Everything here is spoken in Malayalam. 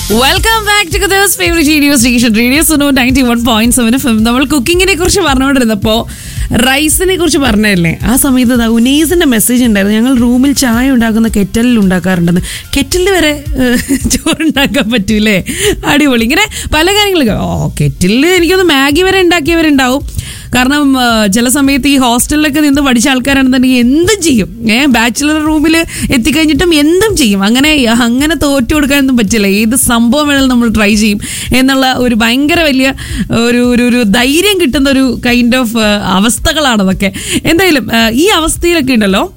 welcome back to Qatar's favourite radio station radio Suno ninety one point seven F M നമ്മൾ കുക്കിങ്ങിനെ കുറിച്ച് പറഞ്ഞുകൊണ്ടിരുന്നപ്പോ റൈസിനെ കുറിച്ച് പറഞ്ഞതല്ലേ ആ സമയത്ത് ദാ ഉനീസിന്റെ മെസ്സേജ് ഉണ്ടായിരുന്നു ഞങ്ങൾ റൂമിൽ ചായ ഉണ്ടാക്കുന്ന കെറ്റലിൽ ഉണ്ടാക്കാറുണ്ടെന്ന് കെറ്റലിൽ വരെ ഏഹ്, ചോറുണ്ടാക്കാൻ പറ്റൂലേ അടിപൊളി ഇങ്ങനെ പല കാര്യങ്ങളും ഓ കെറ്റലിൽ എനിക്കൊന്ന് മാഗി വരെ ഉണ്ടാക്കിയവരുണ്ടാവും കാരണം ആ, ചില സമയത്ത് ഈ ഹോസ്റ്റലിലൊക്കെ നിന്ന് പഠിച്ച ആൾക്കാരാണെന്നുണ്ടെങ്കിൽ എന്തും ചെയ്യും ഏ ബാച്ചിലർ റൂമിൽ എത്തിക്കഴിഞ്ഞിട്ടും എന്തും ചെയ്യും അങ്ങനെ അങ്ങനെ തോറ്റു കൊടുക്കാനൊന്നും പറ്റില്ല ഏത് സംഭവം വേണമെങ്കിലും നമ്മൾ ട്രൈ ചെയ്യും എന്നുള്ള ഒരു ഭയങ്കര വലിയ ഒരു ഒരു ഒരു ധൈര്യം കിട്ടുന്ന ഒരു കൈൻഡ് ഓഫ് അവസ്ഥകളാണ് അതൊക്കെ എന്തായാലും ആ, ഈ അവസ്ഥയിലൊക്കെ ഉണ്ടല്ലോ